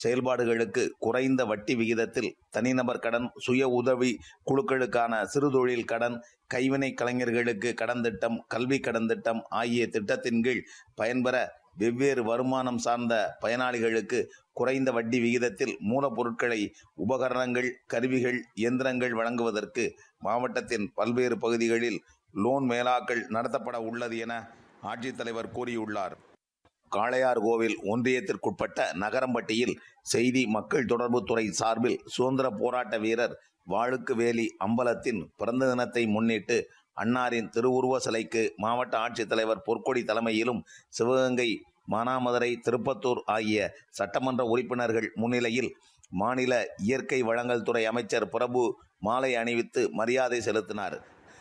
செயல்பாடுகளுக்கு குறைந்த வட்டி விகிதத்தில் தனிநபர் கடன் சுய உதவி குழுக்களுக்கான சிறுதொழில் கடன் கைவினை கலைஞர்களுக்கு கடன் திட்டம் கல்வி கடன் திட்டம் ஆகிய திட்டத்தின் கீழ் பயன்பெற வெவ்வேறு வருமானம் சார்ந்த பயனாளிகளுக்கு குறைந்த வட்டி விகிதத்தில் மூலப்பொருட்களை உபகரணங்கள் கருவிகள் இயந்திரங்கள் வழங்குவதற்கு மாவட்டத்தின் பல்வேறு பகுதிகளில் லோன் மேலாக்கள் நடத்தப்பட உள்ளது என ஆட்சித்தலைவர் கூறியுள்ளார் காளையார்கோவில் ஒன்றியத்திற்குட்பட்ட நகரம்பட்டியில் செய்தி மக்கள் தொடர்புத்துறை சார்பில் சுதந்திர போராட்ட வீரர் வாழுக்கு வேலி அம்பலத்தின் பிறந்த தினத்தை முன்னிட்டு அன்னாரின் திருவுருவ சிலைக்கு மாவட்ட ஆட்சித்தலைவர் பொற்கொடி தலைமையிலும் சிவகங்கை மானாமதுரை திருப்பத்தூர் ஆகிய சட்டமன்ற உறுப்பினர்கள் முன்னிலையில் மாநில இயற்கை வளங்கள் துறை அமைச்சர் பிரபு மாலை அணிவித்து மரியாதை செலுத்தினார்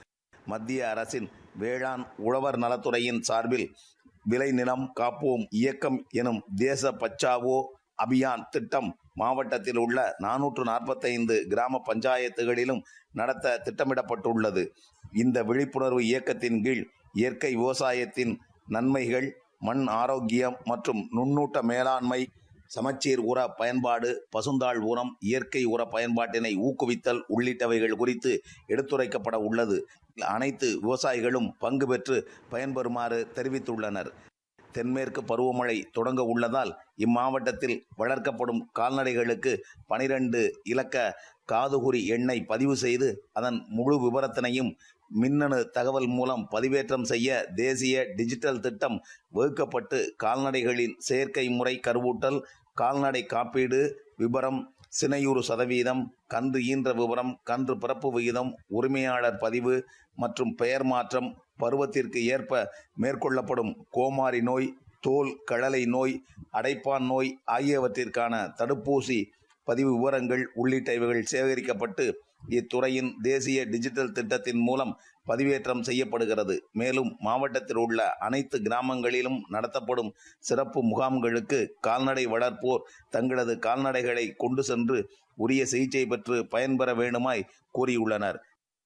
மத்திய அரசின் வேளாண் உழவர் நலத்துறையின் சார்பில் விளைநிலம் காப்போம் இயக்கம் எனும் தேச பச்சாவோ அபியான் திட்டம் மாவட்டத்தில் உள்ள நானூற்று நாற்பத்தைந்து கிராம பஞ்சாயத்துகளிலும் நடத்த திட்டமிடப்பட்டுள்ளது இந்த விழிப்புணர்வு இயக்கத்தின் கீழ் இயற்கை விவசாயத்தின் நன்மைகள் மண் ஆரோக்கியம் மற்றும் நுண்ணூட்ட மேலாண்மை சமச்சீர் உர பயன்பாடு பசுந்தாள் உரம் இயற்கை உர பயன்பாட்டினை ஊக்குவித்தல் உள்ளிட்டவைகள் குறித்து எடுத்துரைக்கப்பட உள்ளது அனைத்து விவசாயிகளும் பங்கு பெற்று பயன்பெறுமாறு தெரிவித்துள்ளனர் தென்மேற்கு பருவமழை தொடங்க உள்ளதால் இம்மாவட்டத்தில் வளர்க்கப்படும் கால்நடைகளுக்கு பனிரெண்டு இலக்க காதுகுறி எண்ணை பதிவு செய்து அதன் முழு விவரத்தினையும் மின்னணு தகவல் மூலம் பதிவேற்றம் செய்ய தேசிய டிஜிட்டல் திட்டம் வகுக்கப்பட்டு கால்நடைகளின் செயற்கை முறை கருவூட்டல் கால்நடை காப்பீடு விபரம் சினையுறு சதவீதம் கன்று ஈன்ற விவரம் கன்று பிறப்பு விகிதம் உரிமையாளர் பதிவு மற்றும் பெயர் மாற்றம் பருவத்திற்கு ஏற்ப மேற்கொள்ளப்படும் கோமாரி நோய் தோல் கழலை நோய் அடைப்பான் நோய் ஆகியவற்றிற்கான தடுப்பூசி பதிவு விவரங்கள் உள்ளிட்டவைகள் சேகரிக்கப்பட்டு இத்துறையின் தேசிய டிஜிட்டல் திட்டத்தின் மூலம் பதிவேற்றம் செய்யப்படுகிறது மேலும் மாவட்டத்தில் உள்ள அனைத்து கிராமங்களிலும் நடத்தப்படும் சிறப்பு முகாம்களுக்கு கால்நடை வளர்ப்போர் தங்களது கால்நடைகளை கொண்டு சென்று உரிய சிகிச்சை பெற்று பயன்பெற வேண்டுமாய் கூறியுள்ளனர்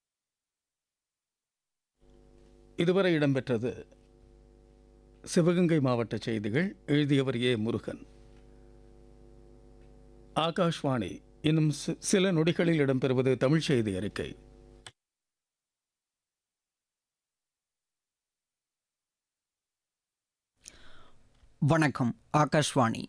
இதுவரை இடம்பெற்றது சிவகங்கை மாவட்ட செய்திகள் எழுதியவர் ஏ முருகன் ஆகாஷ்வாணி இன்னும் சி- சில நொடிகளில் இடம்பெறுவது தமிழ் செய்தி அறிக்கை வணக்கம் ஆகாஷ்வாணி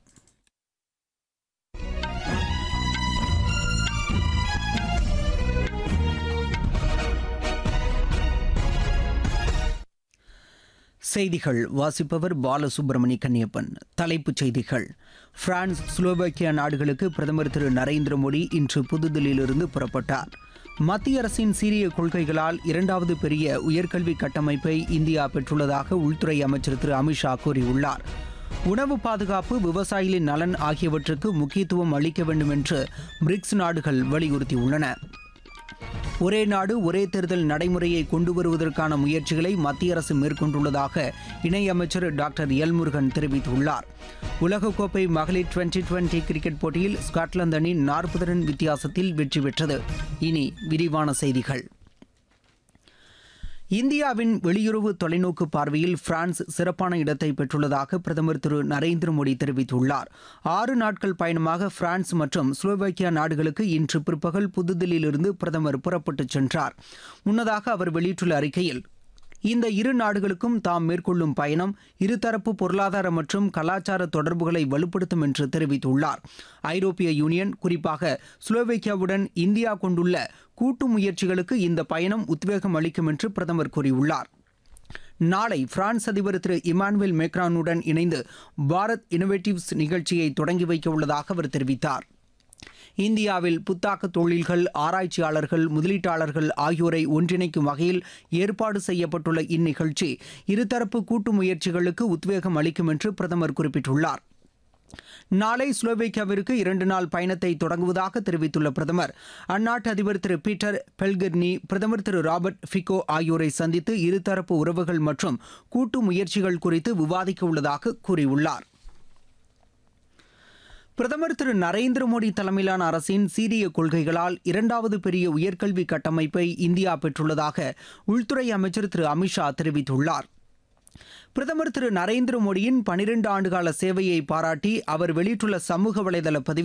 செய்திகள் வாசிப்பவர் பாலசுப்ரமணி கன்னியப்பன் தலைப்புச் செய்திகள் பிரான்ஸ் ஸ்லோவாக்கியா நாடுகளுக்கு பிரதமர் திரு நரேந்திர மோடி இன்று புதுதில்லியிலிருந்து புறப்பட்டார் மத்திய அரசின் சீரிய கொள்கைகளால் இரண்டாவது பெரிய உயர்கல்வி கட்டமைப்பை இந்தியா பெற்றுள்ளதாக உள்துறை அமைச்சர் திரு அமித்ஷா கூறியுள்ளார் உணவு பாதுகாப்பு விவசாயிகளின் நலன் ஆகியவற்றுக்கு முக்கியத்துவம் அளிக்க வேண்டும் என்று பிரிக்ஸ் நாடுகள் வலியுறுத்தியுள்ளன ஒரே நாடு ஒரே தேர்தல் நடைமுறையை கொண்டு வருவதற்கான முயற்சிகளை மத்திய அரசு மேற்கொண்டுள்ளதாக இணையமைச்சர் டாக்டர் எல் முருகன் தெரிவித்துள்ளார் உலகக்கோப்பை மகளிர் டுவெண்டி டுவெண்டி கிரிக்கெட் போட்டியில் ஸ்காட்லாந்து அணி நாற்பது ரன் வித்தியாசத்தில் வெற்றி பெற்றது இனி விரிவான செய்திகள் இந்தியாவின் வெளியுறவு தொலைநோக்கு பார்வையில் பிரான்ஸ் சிறப்பான இடத்தை பெற்றுள்ளதாக பிரதமர் திரு நரேந்திர மோடி தெரிவித்துள்ளார் ஆறு நாட்கள் பயணமாக பிரான்ஸ் மற்றும் ஸ்லோவேக்கியா நாடுகளுக்கு இன்று பிற்பகல் புதுதில்லியிலிருந்து பிரதமர் புறப்பட்டுச் சென்றார் முன்னதாக அவர் வெளியிட்டுள்ள அறிக்கையில் இந்த இரு நாடுகளுக்கும் தாம் மேற்கொள்ளும் பயணம் இருதரப்பு பொருளாதார மற்றும் கலாச்சார தொடர்புகளை வலுப்படுத்தும் என்று தெரிவித்துள்ளார் ஐரோப்பிய யூனியன் குறிப்பாக ஸ்லோவேக்கியாவுடன் இந்தியா கொண்டுள்ள கூட்டு முயற்சிகளுக்கு இந்த பயணம் உத்வேகம் அளிக்கும் என்று பிரதமர் கூறியுள்ளார் நாளை பிரான்ஸ் அதிபர் திரு இமானுவேல் மேக்ரானுடன் இணைந்து பாரத் இனோவேட்டிவ்ஸ் நிகழ்ச்சியை தொடங்கி வைக்க உள்ளதாக அவர் தெரிவித்தார் இந்தியாவில் புத்தாக்க தொழில்கள் ஆராய்ச்சியாளர்கள் முதலீட்டாளர்கள் ஆகியோரை ஒன்றிணைக்கும் வகையில் ஏற்பாடு செய்யப்பட்டுள்ள இந்நிகழ்ச்சி இருதரப்பு கூட்டு முயற்சிகளுக்கு உத்வேகம் அளிக்கும் என்று பிரதமர் குறிப்பிட்டுள்ளார் நாளை ஸ்லோவேக்கியாவிற்கு இரண்டு நாள் பயணத்தை தொடங்குவதாக தெரிவித்துள்ள பிரதமர் அந்நாட்டு அதிபர் திரு பீட்டர் பெல்கர்னி பிரதமர் திரு ராபர்ட் ஃபிகோ ஆகியோரை சந்தித்து இருதரப்பு உறவுகள் மற்றும் கூட்டு முயற்சிகள் குறித்து விவாதிக்க உள்ளதாக கூறியுள்ளார் பிரதமர் திரு நரேந்திர மோடி தலைமையிலான அரசின் சீரிய கொள்கைகளால் இரண்டாவது பெரிய உயர்கல்வி கட்டமைப்பை இந்தியா பெற்றுள்ளதாக உள்துறை அமைச்சர் திரு அமித்ஷா தெரிவித்துள்ளார் பிரதமர் திரு நரேந்திர மோடியின் பனிரெண்டு ஆண்டுகால சேவையை பாராட்டி அவர் வெளியிட்டுள்ள சமூக வலைதள பதிவில்